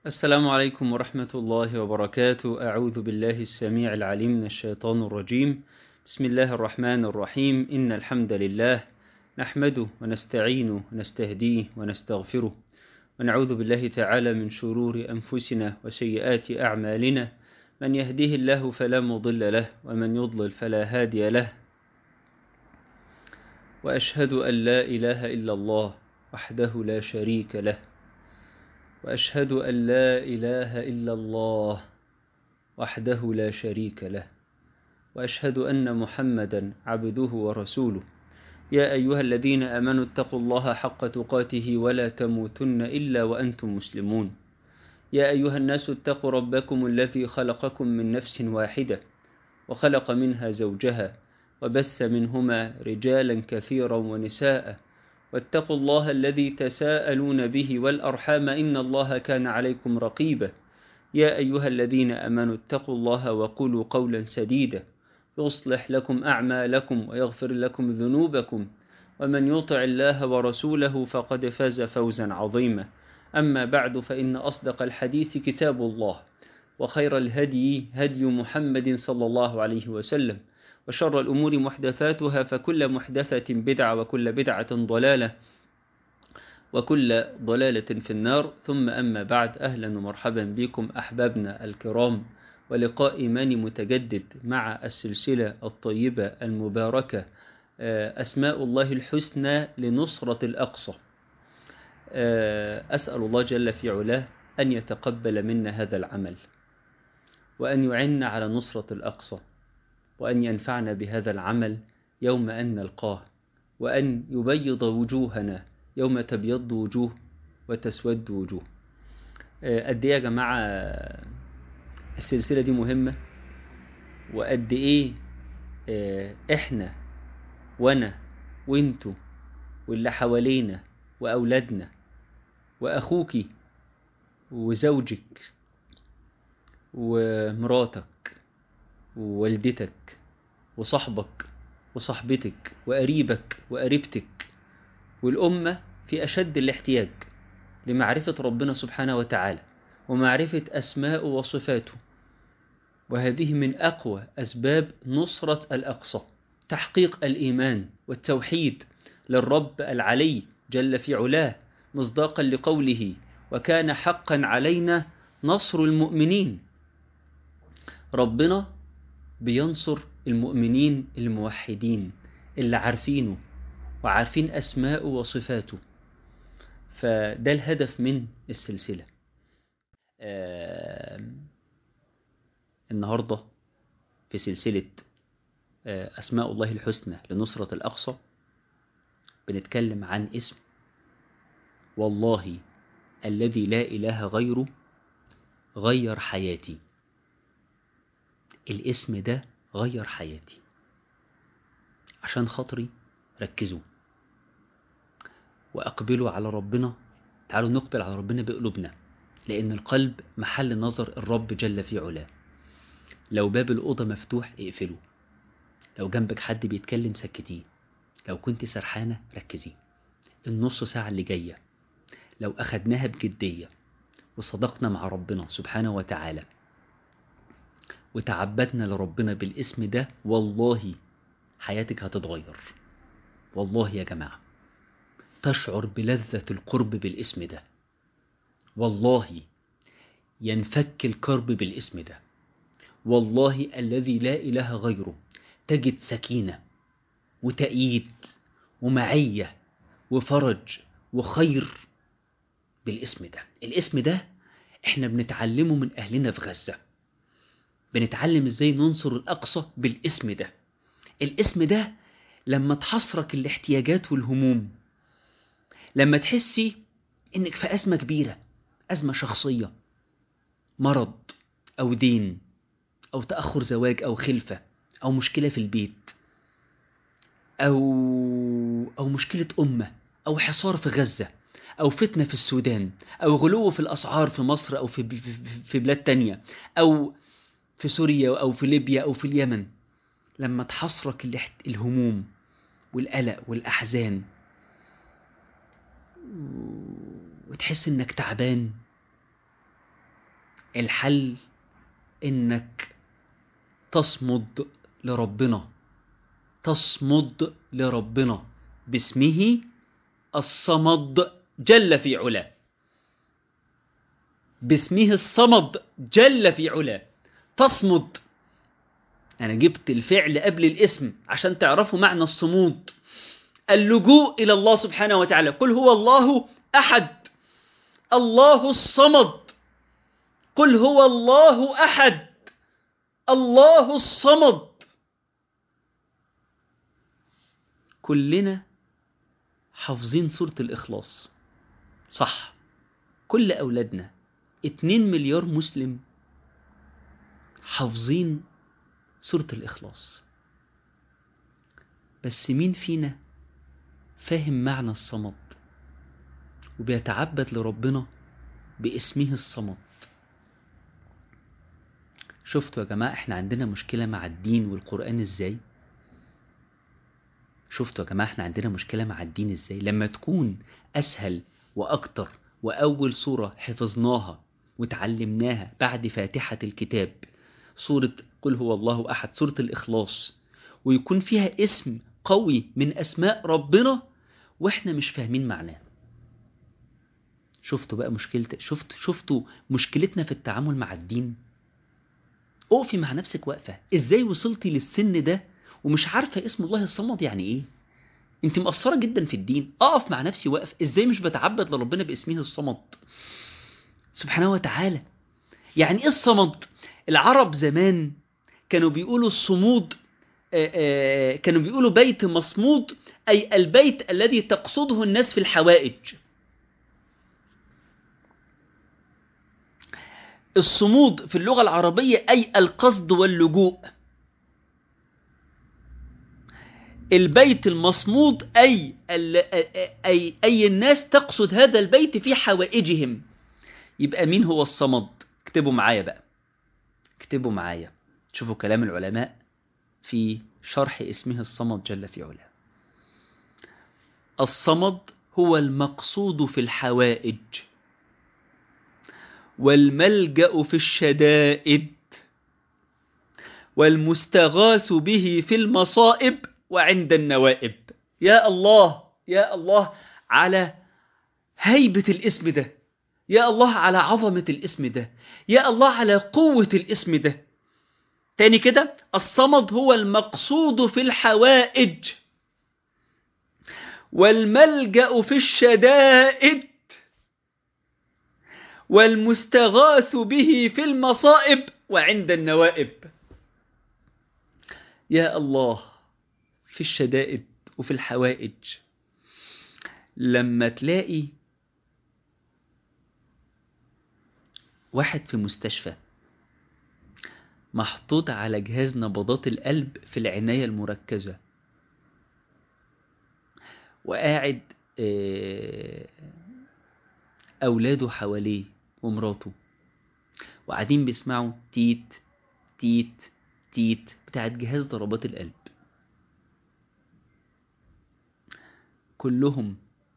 السلام عليكم ورحمة الله وبركاته أعوذ بالله السميع العليم من الشيطان الرجيم بسم الله الرحمن الرحيم إن الحمد لله نحمده ونستعينه ونستهديه ونستغفره ونعوذ بالله تعالى من شرور أنفسنا وسيئات أعمالنا من يهديه الله فلا مضل له ومن يضلل فلا هادي له وأشهد أن لا إله إلا الله وحده لا شريك له واشهد ان لا اله الا الله وحده لا شريك له واشهد ان محمدا عبده ورسوله يا ايها الذين امنوا اتقوا الله حق تقاته ولا تموتن الا وانتم مسلمون يا ايها الناس اتقوا ربكم الذي خلقكم من نفس واحده وخلق منها زوجها وبث منهما رجالا كثيرا ونساء واتقوا الله الذي تساءلون به والأرحام إن الله كان عليكم رقيبا يا أيها الذين أمنوا اتقوا الله وقولوا قولا سديدا يصلح لكم أعمالكم ويغفر لكم ذنوبكم ومن يطع الله ورسوله فقد فاز فوزا عظيما أما بعد فإن أصدق الحديث كتاب الله وخير الهدي هدي محمد صلى الله عليه وسلم وشر الأمور محدثاتها فكل محدثة بدعة وكل بدعة ضلالة وكل ضلالة في النار ثم أما بعد أهلا ومرحبا بكم أحبابنا الكرام ولقاء إيماني متجدد مع السلسلة الطيبة المباركة أسماء الله الحسنى لنصرة الأقصى أسأل الله جل في علاه أن يتقبل منا هذا العمل وأن يعن على نصرة الأقصى وأن ينفعنا بهذا العمل يوم أن نلقاه وأن يبيض وجوهنا يوم تبيض وجوه وتسود وجوه قد إيه يا جماعة السلسلة دي مهمة وقد إيه إحنا وأنا وإنتوا واللي حوالينا وأولادنا وأخوكي وزوجك ومراتك ووالدتك وصاحبك وصاحبتك وقريبك وقريبتك والأمة في أشد الاحتياج لمعرفة ربنا سبحانه وتعالى ومعرفة أسماء وصفاته وهذه من أقوى أسباب نصرة الأقصى تحقيق الإيمان والتوحيد للرب العلي جل في علاه مصداقا لقوله وكان حقا علينا نصر المؤمنين ربنا بينصر المؤمنين الموحدين اللي عارفينه وعارفين أسماءه وصفاته فده الهدف من السلسلة آه النهاردة في سلسلة آه أسماء الله الحسنى لنصرة الأقصى بنتكلم عن اسم والله الذي لا إله غيره غير حياتي الاسم ده غير حياتي عشان خاطري ركزوا وأقبلوا على ربنا تعالوا نقبل على ربنا بقلوبنا لأن القلب محل نظر الرب جل في علاه لو باب الأوضة مفتوح اقفله لو جنبك حد بيتكلم سكتيه لو كنت سرحانة ركزي النص ساعة اللي جاية لو أخدناها بجدية وصدقنا مع ربنا سبحانه وتعالى وتعبدنا لربنا بالاسم ده والله حياتك هتتغير والله يا جماعة تشعر بلذة القرب بالاسم ده والله ينفك الكرب بالاسم ده والله الذي لا إله غيره تجد سكينة وتأييد ومعية وفرج وخير بالاسم ده الاسم ده احنا بنتعلمه من أهلنا في غزة بنتعلم ازاي ننصر الأقصى بالاسم ده الاسم ده لما تحصرك الاحتياجات والهموم لما تحسي انك في أزمة كبيرة أزمة شخصية مرض أو دين أو تأخر زواج أو خلفة أو مشكلة في البيت أو أو مشكلة أمة أو حصار في غزة أو فتنة في السودان أو غلو في الأسعار في مصر أو في في بلاد تانية أو في سوريا أو في ليبيا أو في اليمن لما تحصرك الهموم والقلق والأحزان وتحس إنك تعبان الحل انك تصمد لربنا تصمد لربنا باسمه الصمد جل في علاه باسمه الصمد جل في علاه تصمد أنا جبت الفعل قبل الاسم عشان تعرفوا معنى الصمود اللجوء إلى الله سبحانه وتعالى قل هو الله أحد الله الصمد قل هو الله أحد الله الصمد كلنا حافظين سورة الإخلاص صح كل أولادنا اتنين مليار مسلم حافظين سورة الإخلاص بس مين فينا فاهم معنى الصمد وبيتعبد لربنا باسمه الصمد شفتوا يا جماعة احنا عندنا مشكلة مع الدين والقرآن ازاي شفتوا يا جماعة احنا عندنا مشكلة مع الدين ازاي لما تكون اسهل واكتر واول سورة حفظناها وتعلمناها بعد فاتحة الكتاب سورة قل هو الله احد سورة الاخلاص ويكون فيها اسم قوي من اسماء ربنا واحنا مش فاهمين معناه شفتوا بقى مشكلة شفت شفتوا مشكلتنا في التعامل مع الدين اقفي مع نفسك واقفة ازاي وصلتي للسن ده ومش عارفة اسم الله الصمد يعني ايه انت مقصرة جدا في الدين اقف مع نفسي واقف ازاي مش بتعبد لربنا باسمه الصمد سبحانه وتعالى يعني ايه الصمد العرب زمان كانوا بيقولوا الصمود آآ آآ كانوا بيقولوا بيت مصمود أي البيت الذي تقصده الناس في الحوائج الصمود في اللغة العربية أي القصد واللجوء البيت المصمود أي, أي, أي الناس تقصد هذا البيت في حوائجهم يبقى مين هو الصمد اكتبوا معايا بقى اكتبوا معايا شوفوا كلام العلماء في شرح اسمه الصمد جل في علاه الصمد هو المقصود في الحوائج والملجأ في الشدائد والمستغاث به في المصائب وعند النوائب يا الله يا الله على هيبة الاسم ده يا الله على عظمة الاسم ده يا الله على قوة الاسم ده تاني كده الصمد هو المقصود في الحوائج والملجأ في الشدائد والمستغاث به في المصائب وعند النوائب يا الله في الشدائد وفي الحوائج لما تلاقي واحد في مستشفى محطوط على جهاز نبضات القلب في العناية المركزة وقاعد أولاده حواليه ومراته وقاعدين بيسمعوا تيت تيت تيت بتاعت جهاز ضربات القلب كلهم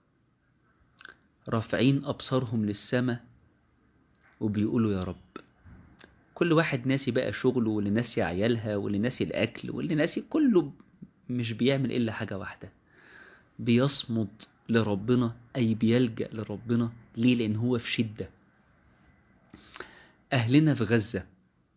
رافعين أبصارهم للسماء وبيقولوا يا رب كل واحد ناسي بقى شغله واللي ناسي عيالها واللي ناسي الأكل واللي ناسي كله مش بيعمل إلا حاجة واحدة بيصمد لربنا أي بيلجأ لربنا ليه لأن هو في شدة أهلنا في غزة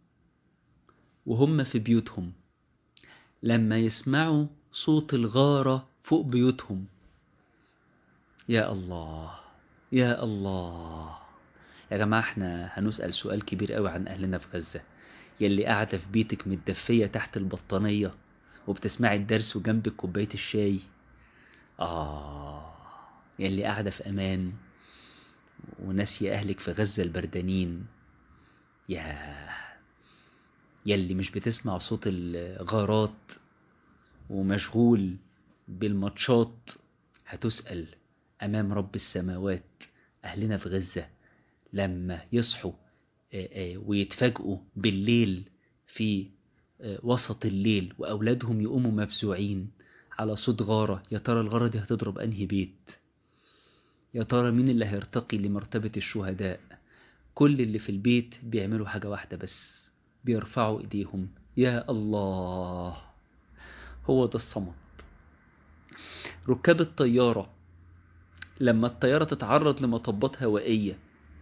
وهم في بيوتهم لما يسمعوا صوت الغارة فوق بيوتهم يا الله يا الله يا جماعة احنا هنسأل سؤال كبير قوي عن أهلنا في غزة يلي قاعدة في بيتك متدفية تحت البطانية وبتسمعي الدرس وجنبك كوباية الشاي آه يلي قاعدة في أمان وناسية أهلك في غزة البردانين يا يلي مش بتسمع صوت الغارات ومشغول بالماتشات هتسأل أمام رب السماوات أهلنا في غزة لما يصحوا ويتفاجئوا بالليل في وسط الليل وأولادهم يقوموا مفزوعين على صوت غارة يا ترى الغارة دي هتضرب أنهي بيت يا ترى مين اللي هيرتقي لمرتبة الشهداء كل اللي في البيت بيعملوا حاجة واحدة بس بيرفعوا ايديهم يا الله هو ده الصمت ركاب الطيارة لما الطيارة تتعرض لمطبات هوائية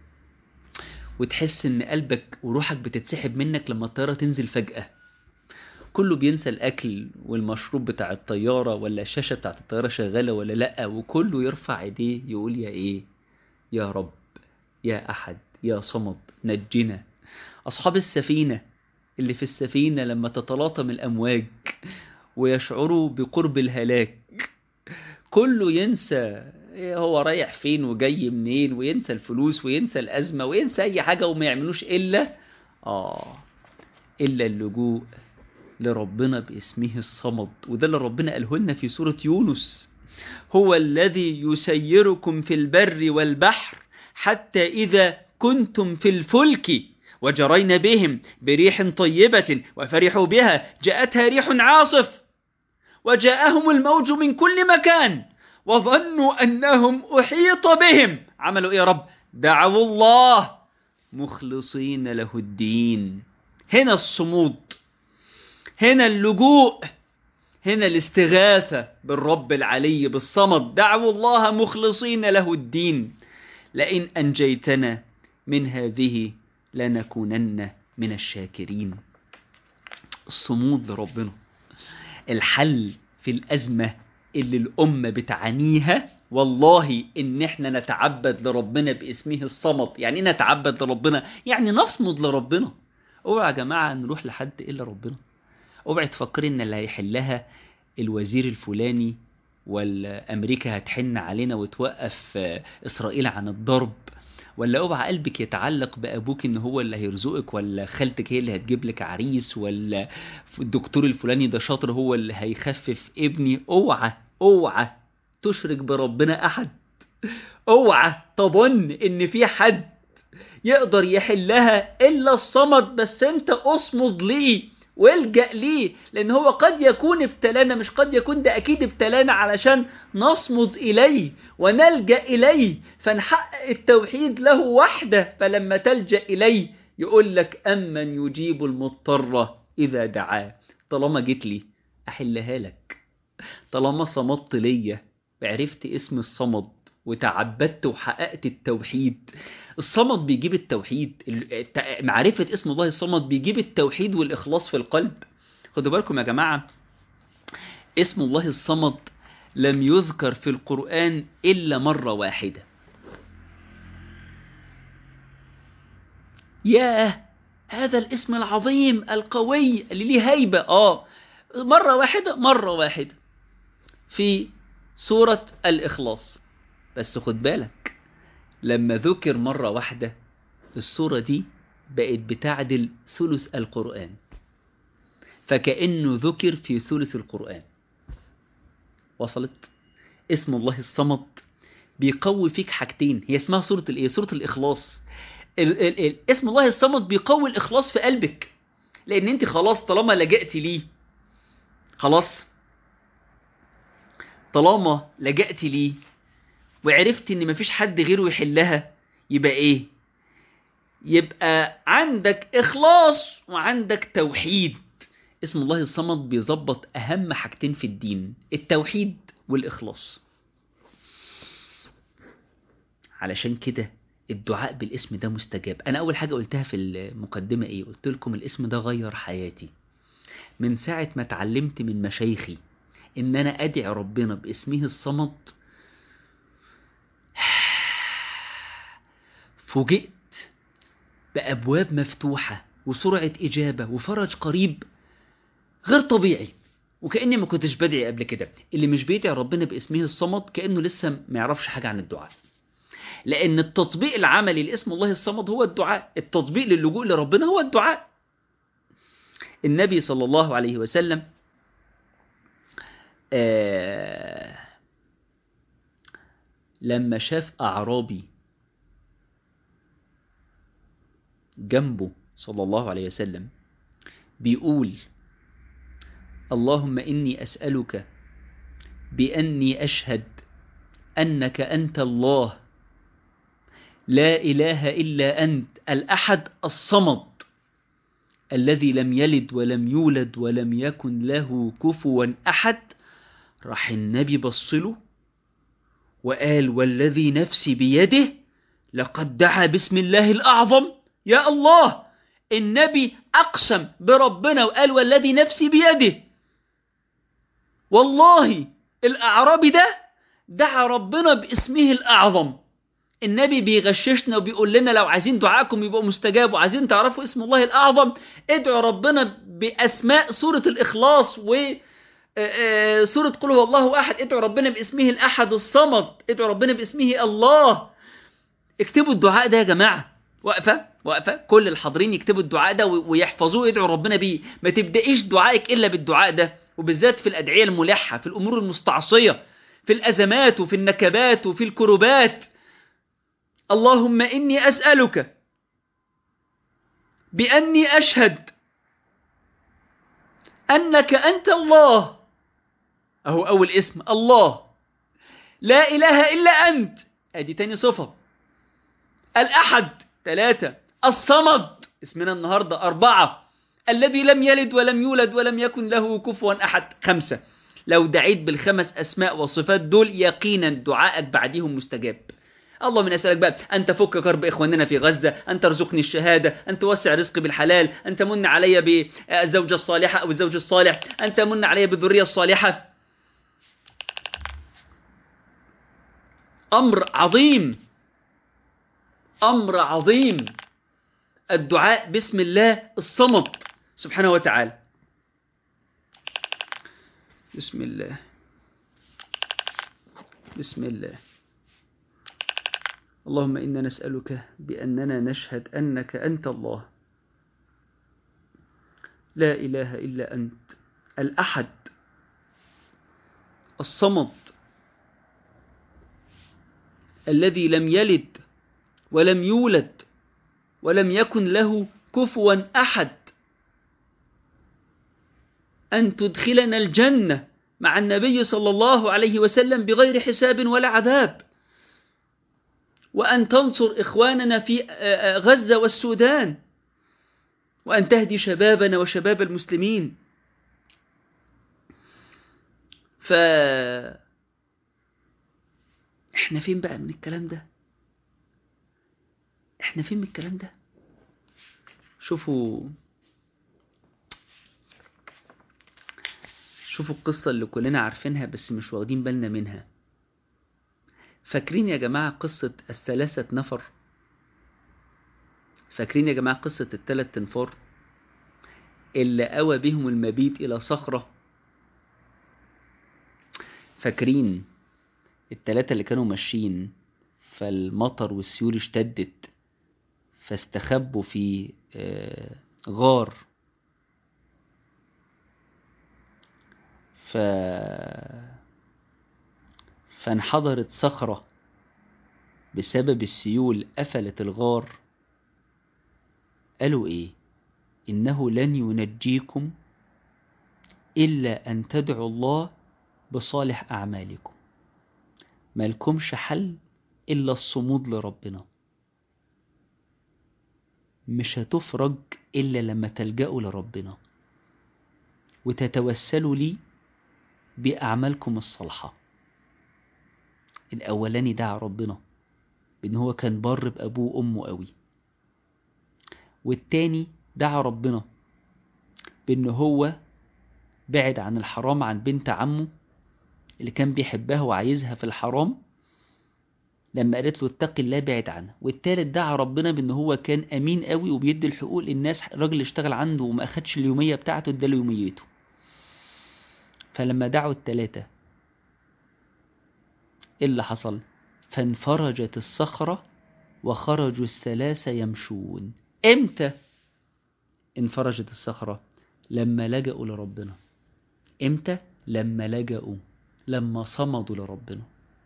وتحس ان قلبك وروحك بتتسحب منك لما الطيارة تنزل فجأة كله بينسى الاكل والمشروب بتاع الطيارة ولا الشاشة بتاعت الطيارة شغالة ولا لأ وكله يرفع ايديه يقول يا ايه يا رب يا احد يا صمد نجنا اصحاب السفينة اللي في السفينة لما تتلاطم الامواج ويشعروا بقرب الهلاك كله ينسى هو رايح فين وجاي منين وينسى الفلوس وينسى الأزمة وينسى أي حاجة وما يعملوش إلا آه إلا اللجوء لربنا باسمه الصمد وده اللي ربنا قاله لنا في سورة يونس هو الذي يسيركم في البر والبحر حتى إذا كنتم في الفلك وجرين بهم بريح طيبة وفرحوا بها جاءتها ريح عاصف وجاءهم الموج من كل مكان وظنوا أنهم أحيط بهم عملوا إيه يا رب دعوا الله مخلصين له الدين هنا الصمود هنا اللجوء هنا الاستغاثة بالرب العلي بالصمد دعوا الله مخلصين له الدين لئن أنجيتنا من هذه لنكونن من الشاكرين الصمود لربنا الحل في الأزمة اللي الأمة بتعانيها والله إن إحنا نتعبد لربنا باسمه الصمد يعني إيه نتعبد لربنا يعني نصمد لربنا اوعى يا جماعة نروح لحد إلا ربنا اوعى تفكري إن اللي هيحلها الوزير الفلاني ولا أمريكا هتحن علينا وتوقف إسرائيل عن الضرب ولا اوعى قلبك يتعلق بابوك ان هو اللي هيرزقك ولا خالتك هي اللي هتجيب لك عريس ولا الدكتور الفلاني ده شاطر هو اللي هيخفف ابني اوعى اوعى تشرك بربنا احد اوعى تظن ان في حد يقدر يحلها الا الصمد بس انت اصمد ليه والجأ ليه لان هو قد يكون ابتلانا مش قد يكون ده اكيد ابتلانا علشان نصمد اليه ونلجأ اليه فنحقق التوحيد له وحده فلما تلجأ اليه يقول لك امن يجيب المضطر اذا دعاه طالما جيت لي احلها لك طالما صمدت ليا وعرفت اسم الصمد وتعبدت وحققت التوحيد الصمد بيجيب التوحيد معرفة اسم الله الصمد بيجيب التوحيد والإخلاص في القلب خدوا بالكم يا جماعة اسم الله الصمد لم يذكر في القرآن إلا مرة واحدة ياه هذا الاسم العظيم القوي اللي ليه هيبة آه مرة واحدة مرة واحدة في سورة الإخلاص بس خد بالك لما ذكر مرة واحدة الصورة دي بقت بتعدل ثلث القرآن فكأنه ذكر في ثلث القرآن وصلت اسم الله الصمد بيقوي فيك حاجتين هي اسمها سورة الايه سورة الإخلاص ال ال ال اسم الله الصمد بيقوي الإخلاص في قلبك لأن انت خلاص طالما لجأت ليه خلاص طالما لجأت ليه وعرفت ان مفيش حد غيره يحلها يبقى ايه يبقى عندك اخلاص وعندك توحيد اسم الله الصمد بيظبط اهم حاجتين في الدين التوحيد والاخلاص علشان كده الدعاء بالاسم ده مستجاب انا اول حاجه قلتها في المقدمه ايه قلت لكم الاسم ده غير حياتي من ساعه ما اتعلمت من مشايخي ان انا ادعي ربنا باسمه الصمد فوجئت بأبواب مفتوحة وسرعة إجابة وفرج قريب غير طبيعي وكأني ما كنتش بدعي قبل كده اللي مش بيدعي ربنا باسمه الصمد كأنه لسه ما يعرفش حاجة عن الدعاء لأن التطبيق العملي لاسم الله الصمد هو الدعاء التطبيق للجوء لربنا هو الدعاء النبي صلى الله عليه وسلم آه لما شاف أعرابي جنبه صلى الله عليه وسلم بيقول اللهم إني أسألك بأني أشهد أنك أنت الله لا إله إلا أنت الأحد الصمد الذي لم يلد ولم يولد ولم يكن له كفوا أحد راح النبي بصله وقال والذي نفسي بيده لقد دعا باسم الله الأعظم يا الله النبي أقسم بربنا وقال والذي نفسي بيده والله الأعرابي ده دعا ربنا باسمه الأعظم النبي بيغششنا وبيقول لنا لو عايزين دعائكم يبقوا مستجاب وعايزين تعرفوا اسم الله الأعظم ادعوا ربنا بأسماء سورة الإخلاص و سورة قل هو الله أحد ادعوا ربنا باسمه الأحد الصمد ادعوا ربنا باسمه الله اكتبوا الدعاء ده يا جماعة واقفة واقفة كل الحاضرين يكتبوا الدعاء ده ويحفظوه ويدعوا ربنا بيه ما تبدأيش دعائك إلا بالدعاء ده وبالذات في الأدعية الملحة في الأمور المستعصية في الأزمات وفي النكبات وفي الكربات اللهم إني أسألك بأني أشهد أنك أنت الله أهو أول اسم الله لا إله إلا أنت أدي تاني صفة الأحد ثلاثة الصمد اسمنا النهاردة أربعة الذي لم يلد ولم يولد ولم يكن له كفوا أحد خمسة لو دعيت بالخمس أسماء وصفات دول يقينا دعائك بعدهم مستجاب اللهم اسالك بقى ان تفك كرب اخواننا في غزه ان ترزقني الشهاده ان توسع رزقي بالحلال ان تمن علي بالزوجه الصالحه او الزوج الصالح ان تمن علي بالذريه الصالحه امر عظيم امر عظيم الدعاء باسم الله الصمد سبحانه وتعالى بسم الله بسم الله اللهم إنا نسألك بأننا نشهد أنك أنت الله لا إله إلا أنت الأحد الصمد الذي لم يلد ولم يولد ولم يكن له كفوا أحد أن تدخلنا الجنة مع النبي صلى الله عليه وسلم بغير حساب ولا عذاب وأن تنصر إخواننا في غزة والسودان وأن تهدي شبابنا وشباب المسلمين ف احنا فين بقى من الكلام ده احنا فين من الكلام ده شوفوا شوفوا القصة اللي كلنا عارفينها بس مش واخدين بالنا منها فاكرين يا جماعة قصة الثلاثة نفر فاكرين يا جماعة قصة الثلاث تنفار اللي أوى بهم المبيت إلى صخرة فاكرين الثلاثة اللي كانوا ماشيين فالمطر والسيول اشتدت فاستخبوا في غار ف فانحدرت صخرة بسبب السيول قفلت الغار قالوا ايه انه لن ينجيكم الا ان تدعوا الله بصالح اعمالكم مالكمش حل الا الصمود لربنا مش هتفرج الا لما تلجأوا لربنا وتتوسلوا لي بأعمالكم الصالحة الأولاني دعا ربنا بأن هو كان بر بأبوه وأمه قوي والتاني دعا ربنا بأن هو بعد عن الحرام عن بنت عمه اللي كان بيحبها وعايزها في الحرام لما قالت له اتق الله بعد عنها والتالت دعا ربنا بأن هو كان أمين قوي وبيدي الحقوق للناس الراجل اشتغل عنده وما أخدش اليومية بتاعته اداله يوميته فلما دعوا التلاتة ايه اللي حصل فانفرجت الصخرة وخرجوا الثلاثة يمشون امتى انفرجت الصخرة لما لجأوا لربنا امتى لما لجأوا لما صمدوا لربنا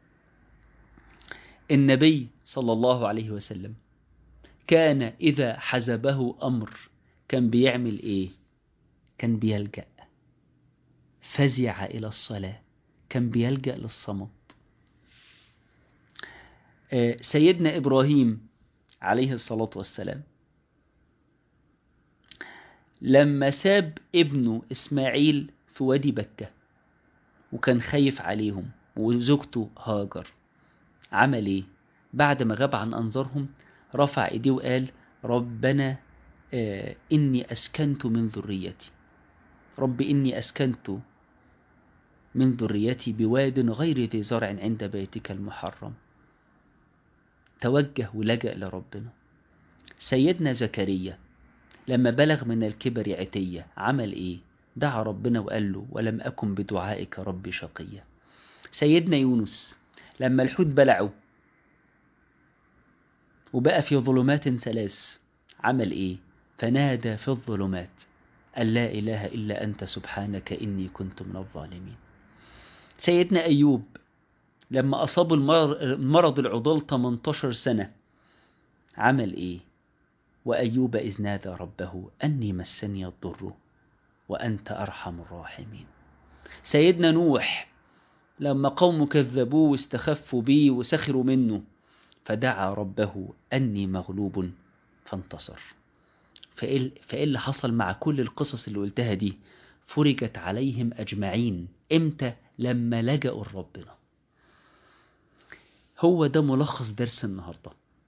النبي صلى الله عليه وسلم كان إذا حزبه أمر كان بيعمل إيه كان بيلجأ فزع إلى الصلاة كان بيلجأ للصمت سيدنا إبراهيم عليه الصلاة والسلام لما ساب ابنه إسماعيل في وادي بكة وكان خايف عليهم وزوجته هاجر عمل ايه بعد ما غاب عن أنظارهم رفع ايديه وقال ربنا آه إني أسكنت من ذريتي رب إني أسكنت من ذريتي بواد غير ذي زرع عند بيتك المحرم توجه ولجأ لربنا سيدنا زكريا لما بلغ من الكبر عتية عمل ايه دعا ربنا وقال له ولم أكن بدعائك ربي شقيا سيدنا يونس لما الحوت بلعه وبقى في ظلمات ثلاث عمل ايه فنادى في الظلمات أن لا إله إلا أنت سبحانك إني كنت من الظالمين سيدنا أيوب لما أصاب المرض العضال 18 سنة عمل إيه وأيوب إذ نادى ربه أني مسني الضر وأنت أرحم الراحمين سيدنا نوح لما قوم كذبوه واستخفوا بيه وسخروا منه فدعا ربه أني مغلوب فانتصر فإيه اللي حصل مع كل القصص اللي قلتها دي فرجت عليهم أجمعين إمتى لما لجأوا لربنا هو ده ملخص درس النهاردة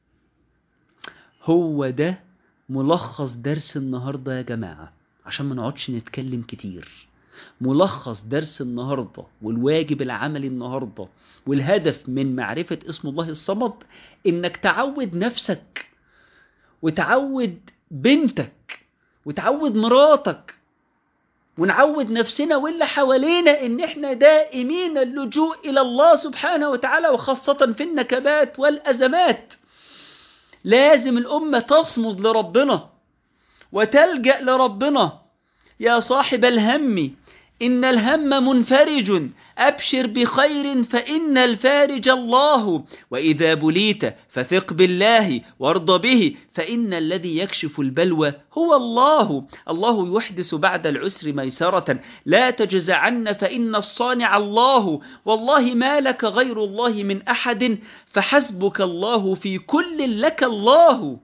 هو ده ملخص درس النهاردة يا جماعة عشان ما نقعدش نتكلم كتير ملخص درس النهاردة والواجب العملي النهاردة والهدف من معرفة اسم الله الصمد انك تعود نفسك وتعود بنتك وتعود مراتك ونعود نفسنا واللي حوالينا ان احنا دائمين اللجوء الى الله سبحانه وتعالى وخاصة في النكبات والازمات لازم الامة تصمد لربنا وتلجأ لربنا يا صاحب الهم إن الهم منفرج أبشر بخير فإن الفارج الله وإذا بليت فثق بالله وارض به فإن الذي يكشف البلوى هو الله الله يحدث بعد العسر ميسرة لا تجزعن فإن الصانع الله والله ما لك غير الله من أحد فحسبك الله في كل لك الله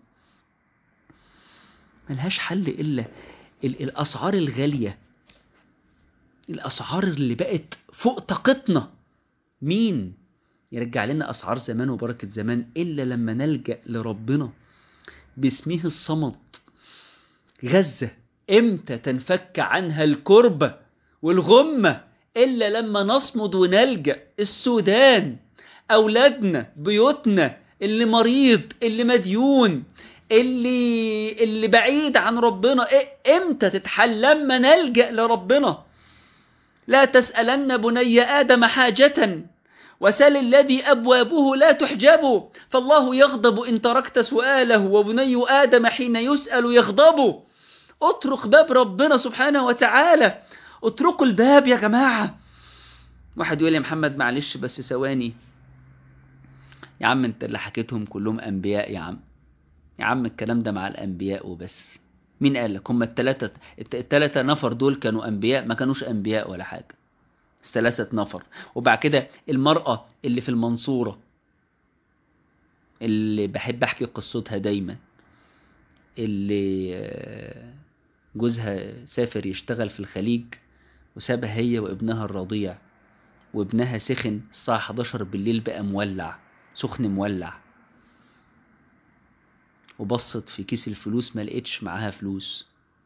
ملهاش حل إلا الأسعار الغالية الأسعار اللي بقت فوق طاقتنا مين يرجع لنا أسعار زمان وبركة زمان إلا لما نلجأ لربنا باسمه الصمد غزة إمتى تنفك عنها الكربة والغمة إلا لما نصمد ونلجأ السودان أولادنا بيوتنا اللي مريض اللي مديون اللي اللي بعيد عن ربنا إيه امتى تتحل لما نلجأ لربنا لا تسألن بني آدم حاجة وسل الذي أبوابه لا تحجب فالله يغضب إن تركت سؤاله وبني آدم حين يسأل يغضب اترك باب ربنا سبحانه وتعالى اتركوا الباب يا جماعة واحد يقول لي محمد معلش بس ثواني يا عم انت اللي حكيتهم كلهم أنبياء يا عم يا عم الكلام ده مع الأنبياء وبس مين قال لك هم التلاتة التلاتة نفر دول كانوا أنبياء ما كانوش أنبياء ولا حاجة ثلاثة نفر وبعد كده المرأة اللي في المنصورة اللي بحب أحكي قصتها دايما اللي جوزها سافر يشتغل في الخليج وسابها هي وابنها الرضيع وابنها سخن الساعة 11 بالليل بقى مولع سخن مولع وبصت في كيس الفلوس ما لقيتش معاها فلوس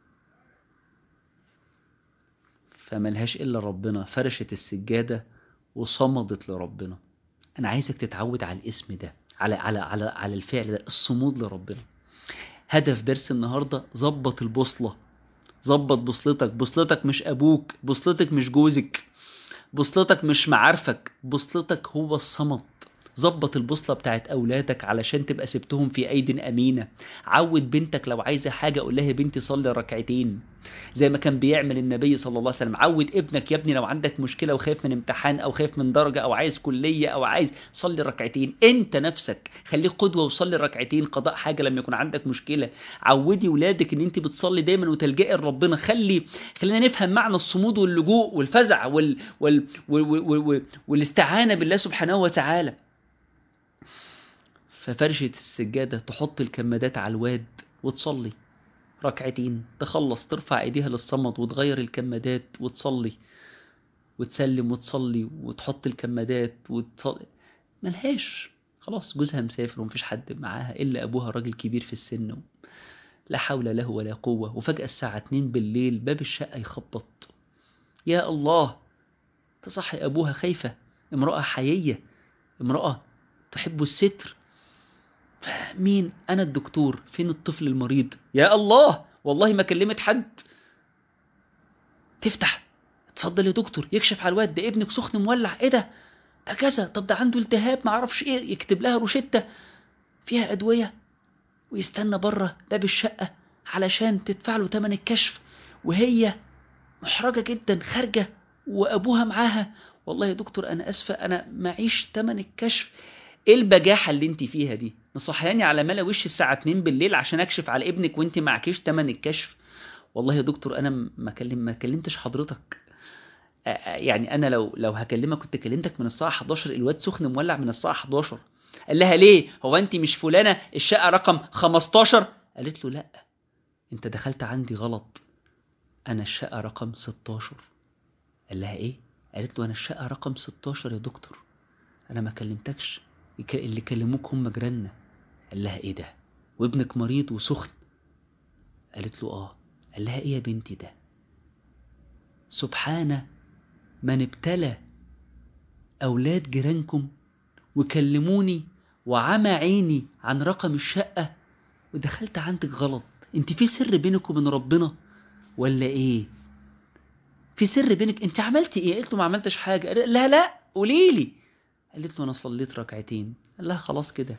فملهاش إلا ربنا فرشت السجادة وصمدت لربنا أنا عايزك تتعود على الاسم ده على على على على الفعل ده الصمود لربنا هدف درس النهارده ظبط البوصلة ظبط بوصلتك بوصلتك مش أبوك بوصلتك مش جوزك بوصلتك مش معارفك بوصلتك هو الصمد ظبط البوصلة بتاعت أولادك علشان تبقى سبتهم في أيد أمينة عود بنتك لو عايزة حاجة قول لها يا بنتي صلي ركعتين زي ما كان بيعمل النبي صلى الله عليه وسلم عود ابنك يا ابني لو عندك مشكلة وخايف من امتحان أو خايف من درجة أو عايز كلية أو عايز صلي ركعتين أنت نفسك خليك قدوة وصلي ركعتين قضاء حاجة لما يكون عندك مشكلة عودي ولادك إن أنت بتصلي دايما وتلجئي لربنا خلي خلينا نفهم معنى الصمود واللجوء والفزع وال... وال... وال... وال... وال... والاستعانة بالله سبحانه وتعالى ففرشة السجادة تحط الكمادات على الواد وتصلي ركعتين تخلص ترفع ايديها للصمد وتغير الكمادات وتصلي وتسلم وتصلي وتحط الكمادات وتصلي ملهاش خلاص جوزها مسافر ومفيش حد معاها إلا أبوها راجل كبير في السن لا حول له ولا قوة وفجأة الساعة 2 بالليل باب الشقة يخبط يا الله تصحي أبوها خايفة امرأة حيية امرأة تحب الستر مين أنا الدكتور فين الطفل المريض يا الله والله ما كلمت حد تفتح اتفضل يا دكتور يكشف على الواد ده ابنك سخن مولع ايه ده ده كذا طب ده عنده التهاب معرفش ايه يكتب لها روشتة فيها أدوية ويستنى بره باب الشقة علشان تدفع له تمن الكشف وهي محرجة جدا خارجة وأبوها معاها والله يا دكتور أنا أسفة أنا معيش تمن الكشف إيه البجاحة اللي أنت فيها دي مصحياني على ملا وش الساعة 2 بالليل عشان أكشف على ابنك وأنت معكيش تمن الكشف والله يا دكتور أنا ما كلم ما كلمتش حضرتك يعني أنا لو لو هكلمك كنت كلمتك من الساعة 11 الواد سخن مولع من الساعة 11 قال لها ليه هو أنت مش فلانة الشقة رقم 15 قالت له لأ أنت دخلت عندي غلط أنا الشقة رقم 16 قال لها إيه قالت له أنا الشقة رقم 16 يا دكتور أنا ما كلمتكش اللي كلموك هم جيراننا قال لها إيه ده وابنك مريض وسخن قالت له آه قال لها إيه يا بنتي ده سبحان من ابتلى أولاد جيرانكم وكلموني وعمى عيني عن رقم الشقة ودخلت عندك غلط انت في سر بينك وبين ربنا ولا ايه في سر بينك انت عملتي ايه قلت له ما عملتش حاجة لا لا قولي لي قالت له انا صليت ركعتين قال لها خلاص كده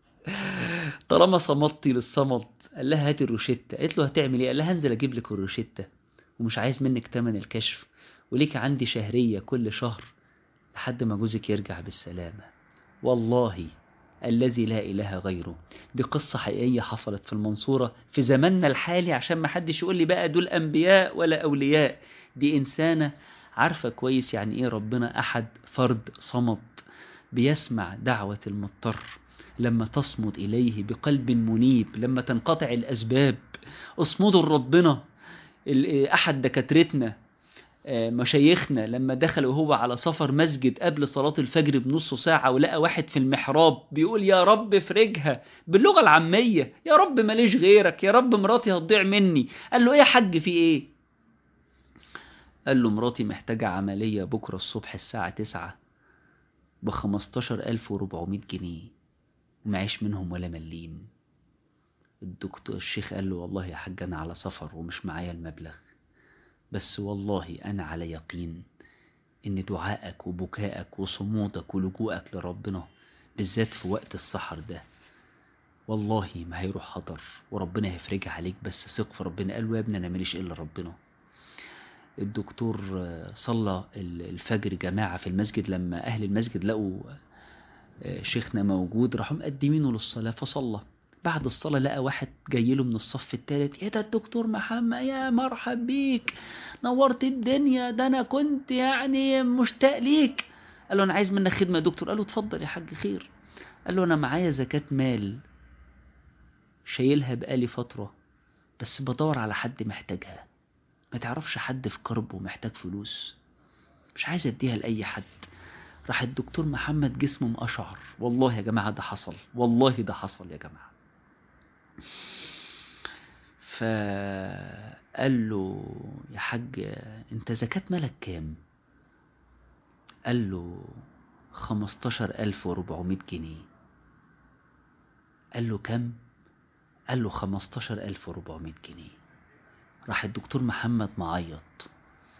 طالما صمتي للصمت قال لها هاتي الروشتة قالت له هتعمل ايه قال لها هنزل اجيب لك الروشتة ومش عايز منك تمن الكشف وليك عندي شهرية كل شهر لحد ما جوزك يرجع بالسلامة والله الذي لا إله غيره دي قصة حقيقية حصلت في المنصورة في زماننا الحالي عشان ما حدش يقول لي بقى دول أنبياء ولا أولياء دي إنسانة عارفة كويس يعني إيه ربنا أحد فرد صمد بيسمع دعوة المضطر لما تصمد إليه بقلب منيب لما تنقطع الأسباب اصمدوا لربنا أحد دكاترتنا مشايخنا لما دخل وهو على سفر مسجد قبل صلاة الفجر بنص ساعة ولقى واحد في المحراب بيقول يا رب افرجها باللغة العامية يا رب ماليش غيرك يا رب مراتي هتضيع مني قال له ايه يا حاج في ايه قال له مراتي محتاجة عملية بكرة الصبح الساعة تسعة بخمستاشر ألف وربعمية جنيه ومعيش منهم ولا مليم الدكتور الشيخ قال له والله يا حاج أنا على سفر ومش معايا المبلغ بس والله أنا على يقين إن دعائك وبكائك وصمودك ولجوءك لربنا بالذات في وقت السحر ده والله ما هيروح حضر وربنا هيفرجها عليك بس ثق في ربنا قال له يا ابني أنا ماليش إلا ربنا الدكتور صلى الفجر جماعة في المسجد لما أهل المسجد لقوا شيخنا موجود راحوا مقدمينه للصلاة فصلى بعد الصلاة لقى واحد جاي له من الصف الثالث ايه ده الدكتور محمد يا مرحب بيك نورت الدنيا ده انا كنت يعني مشتاق ليك قال له انا عايز منك خدمة يا دكتور قال له اتفضل يا حاج خير قال له انا معايا زكاة مال شايلها بقالي فترة بس بدور على حد محتاجها ما تعرفش حد في كرب ومحتاج فلوس مش عايز اديها لأي حد راح الدكتور محمد جسمه مقشعر والله يا جماعة ده حصل والله ده حصل يا جماعة فقال له يا حاج انت زكاة مالك كام قال له خمستاشر ألف وربعمية جنيه قال له كم قال له خمستاشر ألف وربعمية جنيه راح الدكتور محمد معيط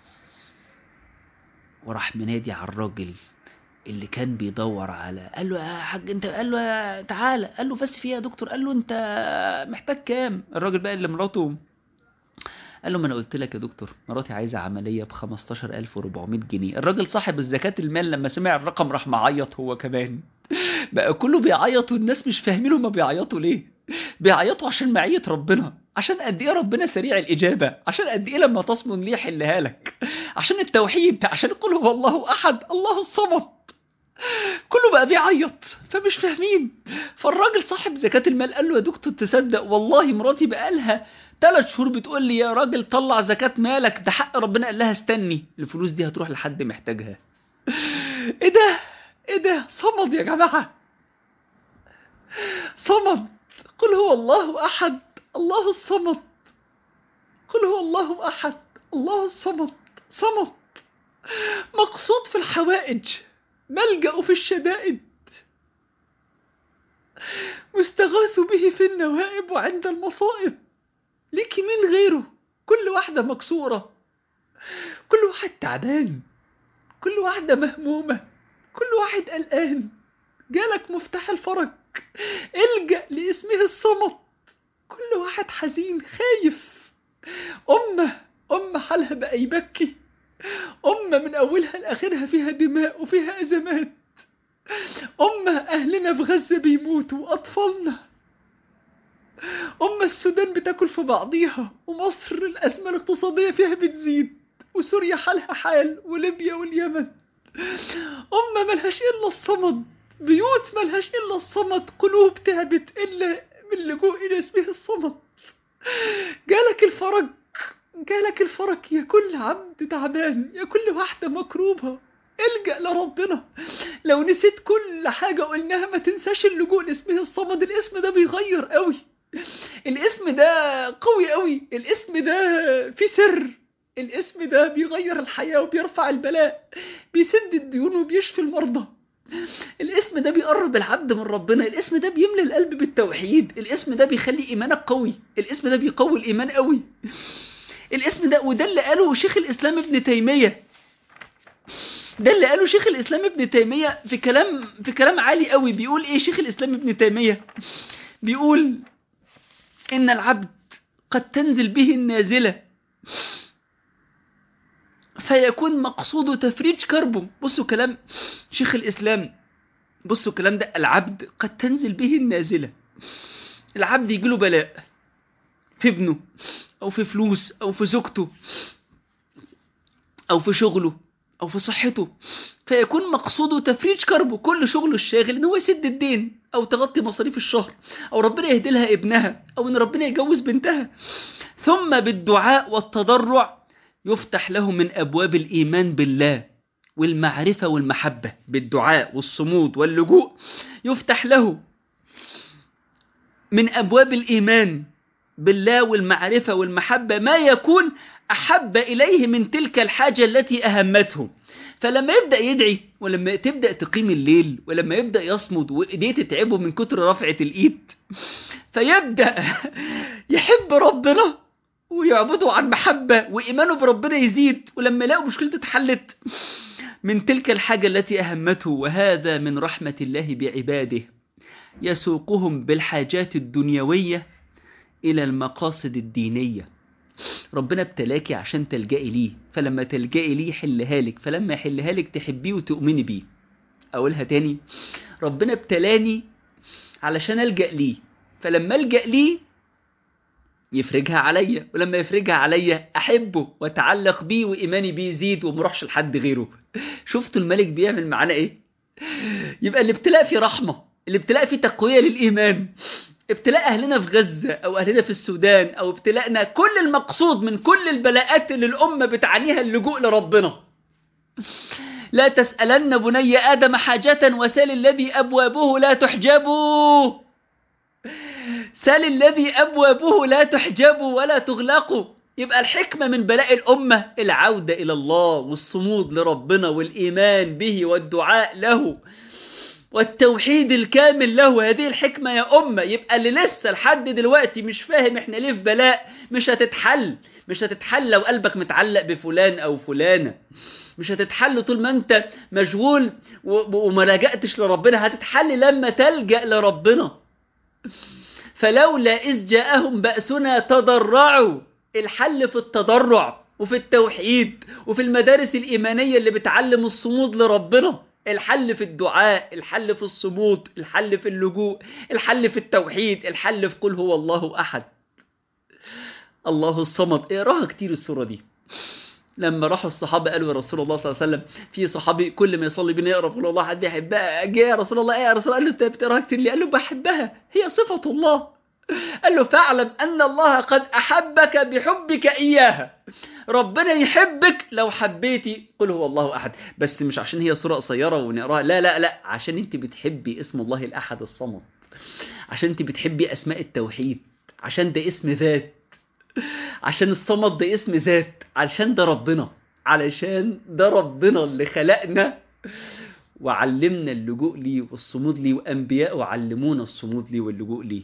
وراح منادي على الراجل اللي كان بيدور على قال له يا حاج انت قال له يا تعالى قال له بس في يا دكتور قال له انت محتاج كام الراجل بقى اللي مراته قال له ما انا قلت لك يا دكتور مراتي عايزه عمليه ب 15400 جنيه الراجل صاحب الزكاه المال لما سمع الرقم راح معيط هو كمان بقى كله بيعيط والناس مش فاهمين هما بيعيطوا ليه بيعيطوا عشان معيه ربنا عشان قد ايه ربنا سريع الاجابه عشان قد ايه لما تصمن ليه يحلها لك عشان التوحيد عشان قل هو الله احد الله الصمد كله بقى بيعيط فمش فاهمين فالراجل صاحب زكاة المال قال له يا دكتور تصدق والله مراتي بقالها ثلاث شهور بتقول لي يا راجل طلع زكاة مالك ده حق ربنا قال لها استني الفلوس دي هتروح لحد محتاجها ايه ده ايه ده صمد يا جماعة صمد قل هو الله احد الله الصمد قل هو الله احد الله الصمد صمد مقصود في الحوائج ملجأ في الشدائد مستغاث به في النوائب وعند المصائب ليكي مين غيره كل واحدة مكسورة كل واحد تعبان كل واحدة مهمومة كل واحد قلقان جالك مفتاح الفرج الجأ لاسمه الصمد كل واحد حزين خايف أمة أمة حالها بقى يبكي أمة من أولها لآخرها فيها دماء وفيها أزمات أمة أهلنا في غزة بيموتوا وأطفالنا أمة السودان بتاكل في بعضيها ومصر الأزمة الاقتصادية فيها بتزيد وسوريا حالها حال وليبيا واليمن أمة ملهاش إلا الصمد بيوت ملهاش إلا الصمد قلوب تعبت إلا من اللجوء إلى اسمه الصمد جالك الفرج جالك الفرج يا كل عبد تعبان يا كل واحدة مكروبة الجأ لربنا لو نسيت كل حاجة قلناها ما تنساش اللجوء لاسمه الصمد الاسم ده بيغير قوي الاسم ده قوي قوي الاسم ده فيه سر الاسم ده بيغير الحياة وبيرفع البلاء بيسد الديون وبيشفي المرضى الاسم ده بيقرب العبد من ربنا الاسم ده بيملي القلب بالتوحيد الاسم ده بيخلي ايمانك قوي الاسم ده بيقوي الايمان قوي الاسم ده وده اللي قاله شيخ الاسلام ابن تيميه ده اللي قاله شيخ الاسلام ابن تيميه في كلام في كلام عالي قوي بيقول ايه شيخ الاسلام ابن تيميه بيقول ان العبد قد تنزل به النازله فيكون مقصود تفريج كربه بصوا كلام شيخ الاسلام بصوا الكلام ده العبد قد تنزل به النازله العبد يجيله بلاء في ابنه او في فلوس او في زوجته او في شغله او في صحته فيكون مقصوده تفريج كربه كل شغله الشاغل ان هو يسد الدين او تغطي مصاريف الشهر او ربنا يهدي لها ابنها او ان ربنا يجوز بنتها ثم بالدعاء والتضرع يفتح له من ابواب الايمان بالله والمعرفه والمحبه بالدعاء والصمود واللجوء يفتح له من ابواب الايمان بالله والمعرفة والمحبة ما يكون أحب إليه من تلك الحاجة التي أهمته فلما يبدأ يدعي ولما تبدأ تقيم الليل ولما يبدأ يصمد وإيديه تتعبه من كتر رفعة الإيد فيبدأ يحب ربنا ويعبده عن محبة وإيمانه بربنا يزيد ولما يلاقوا مشكلته اتحلت من تلك الحاجة التي أهمته وهذا من رحمة الله بعباده يسوقهم بالحاجات الدنيوية إلى المقاصد الدينية ربنا ابتلاكي عشان تلجئي ليه فلما تلجئي ليه يحلها لك فلما يحلها لك تحبيه وتؤمني بيه أقولها تاني ربنا ابتلاني علشان ألجأ ليه فلما ألجأ ليه يفرجها عليا ولما يفرجها عليا أحبه وأتعلق بيه وإيماني بيه يزيد ومروحش لحد غيره شفتوا الملك بيعمل معانا إيه يبقى الابتلاء فيه رحمة الابتلاء فيه تقوية للإيمان ابتلاء أهلنا في غزة أو أهلنا في السودان أو ابتلاءنا كل المقصود من كل البلاءات اللي الأمة بتعانيها اللجوء لربنا لا تسألن بني آدم حاجة وسال الذي أبوابه لا تحجب سال الذي أبوابه لا تحجب ولا تغلق يبقى الحكمة من بلاء الأمة العودة إلى الله والصمود لربنا والإيمان به والدعاء له والتوحيد الكامل له هذه الحكمة يا أمة يبقى اللي لسه لحد دلوقتي مش فاهم احنا ليه في بلاء مش هتتحل مش هتتحل لو قلبك متعلق بفلان أو فلانة مش هتتحل طول ما انت مشغول وما لجأتش لربنا هتتحل لما تلجأ لربنا فلولا إذ جاءهم بأسنا تضرعوا الحل في التضرع وفي التوحيد وفي المدارس الإيمانية اللي بتعلم الصمود لربنا الحل في الدعاء الحل في الصمود الحل في اللجوء الحل في التوحيد الحل في قل هو الله أحد الله الصمد اقراها كتير السورة دي لما راحوا الصحابة قالوا يا رسول الله صلى الله عليه وسلم في صحابي كل ما يصلي بنا يقرأ قل الله حد يحبها جه يا رسول الله ايه يا رسول الله قال له انت بتقراها كتير ليه؟ قال له بحبها هي صفة الله قال له فاعلم أن الله قد أحبك بحبك إياها ربنا يحبك لو حبيتي قل هو الله أحد بس مش عشان هي صورة قصيرة ونقراها لا لا لا عشان انت بتحبي اسم الله الأحد الصمد عشان انت بتحبي أسماء التوحيد عشان ده اسم ذات عشان الصمد ده اسم ذات عشان ده ربنا علشان ده ربنا اللي خلقنا وعلمنا اللجوء ليه والصمود ليه وأنبياء علمونا الصمود ليه واللجوء ليه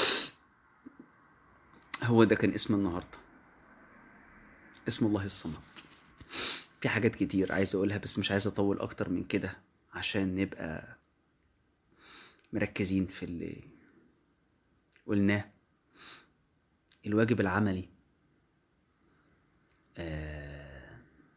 هو ده كان اسم النهاردة اسم الله الصمد في حاجات كتير عايز أقولها بس مش عايز أطول أكتر من كده عشان نبقى مركزين في اللي قلناه الواجب العملي آه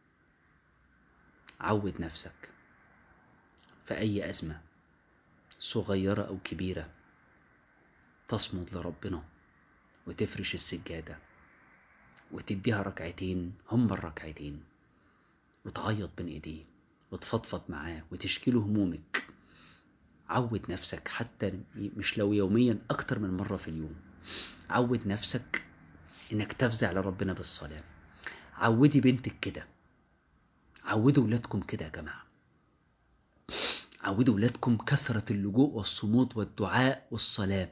عود نفسك في أي أزمة صغيرة أو كبيرة تصمد لربنا وتفرش السجادة وتديها ركعتين هم الركعتين وتعيط بين ايديه وتفضفض معاه وتشكي له همومك عود نفسك حتى مش لو يوميا أكتر من مرة في اليوم عود نفسك إنك تفزع لربنا بالصلاة عودي بنتك كده عودوا ولادكم كده يا جماعة عودوا ولادكم كثرة اللجوء والصمود والدعاء والصلاة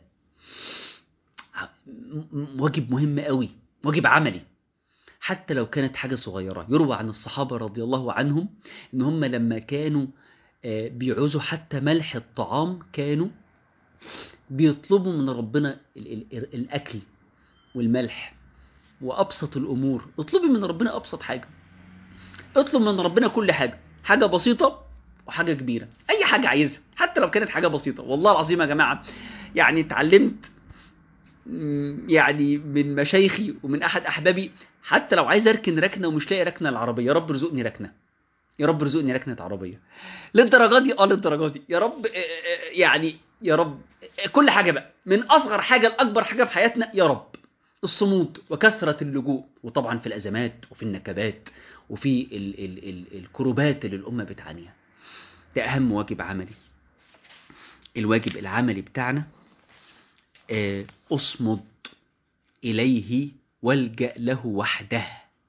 واجب مهم قوي واجب عملي حتى لو كانت حاجة صغيرة يروى عن الصحابة رضي الله عنهم إن هم لما كانوا بيعوزوا حتى ملح الطعام كانوا بيطلبوا من ربنا الأكل والملح وأبسط الأمور اطلبي من ربنا أبسط حاجة اطلب من ربنا كل حاجة حاجة بسيطة وحاجة كبيرة أي حاجة عايزها حتى لو كانت حاجة بسيطة والله العظيم يا جماعة يعني اتعلمت يعني من مشايخي ومن أحد أحبابي حتى لو عايز أركن ركنة ومش لاقي ركنة العربية يا رب ارزقني ركنة يا رب ارزقني ركنة عربية للدرجة دي اه للدرجة دي يا رب يعني يا رب كل حاجة بقى من أصغر حاجة لأكبر حاجة في حياتنا يا رب الصمود وكثرة اللجوء وطبعا في الأزمات وفي النكبات وفي ال ال ال الكروبات اللي الأمة بتعانيها ده أهم واجب عملي الواجب العملي بتاعنا أصمد إليه والجأ له وحده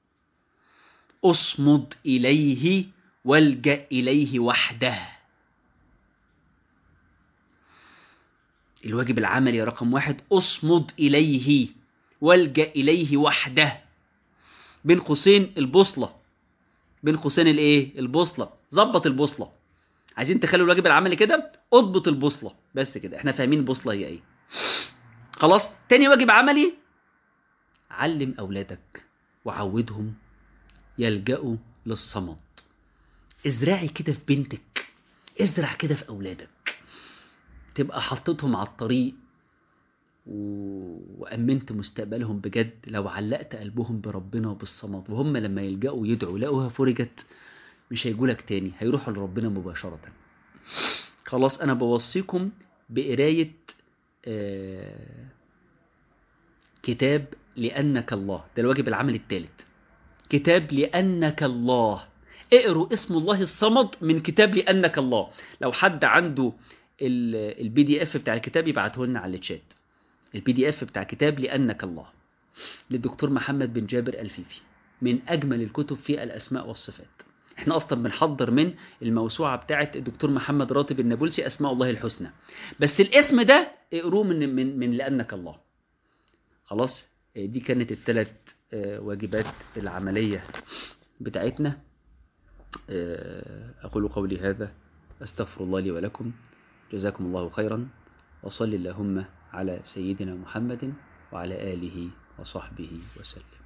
أصمد إليه والجأ إليه وحده الواجب العملي رقم واحد أصمد إليه والجأ إليه وحده بين قوسين البوصلة بين قوسين الايه البوصلة ظبط البوصلة عايزين تخلوا الواجب العملي كده اضبط البوصلة بس كده احنا فاهمين البوصلة هي ايه خلاص تاني واجب عملي علم أولادك وعودهم يلجأوا للصمد ازرعي كده في بنتك ازرع كده في أولادك تبقى حطيتهم على الطريق و... وأمنت مستقبلهم بجد لو علقت قلبهم بربنا وبالصمد وهم لما يلجأوا يدعوا لقوها فرجت مش هيجولك تاني هيروحوا لربنا مباشرة خلاص أنا بوصيكم بقراية آه كتاب لأنك الله ده الواجب العمل الثالث كتاب لأنك الله اقروا اسم الله الصمد من كتاب لأنك الله لو حد عنده البي دي اف بتاع الكتاب يبعته لنا على الشات البي دي اف بتاع كتاب لأنك الله للدكتور محمد بن جابر الفيفي من أجمل الكتب في الأسماء والصفات احنا اصلا بنحضر من الموسوعه بتاعه الدكتور محمد راتب النابلسي اسماء الله الحسنى بس الاسم ده اقروه من من من لانك الله خلاص دي كانت الثلاث واجبات العمليه بتاعتنا اقول قولي هذا استغفر الله لي ولكم جزاكم الله خيرا وصل اللهم على سيدنا محمد وعلى اله وصحبه وسلم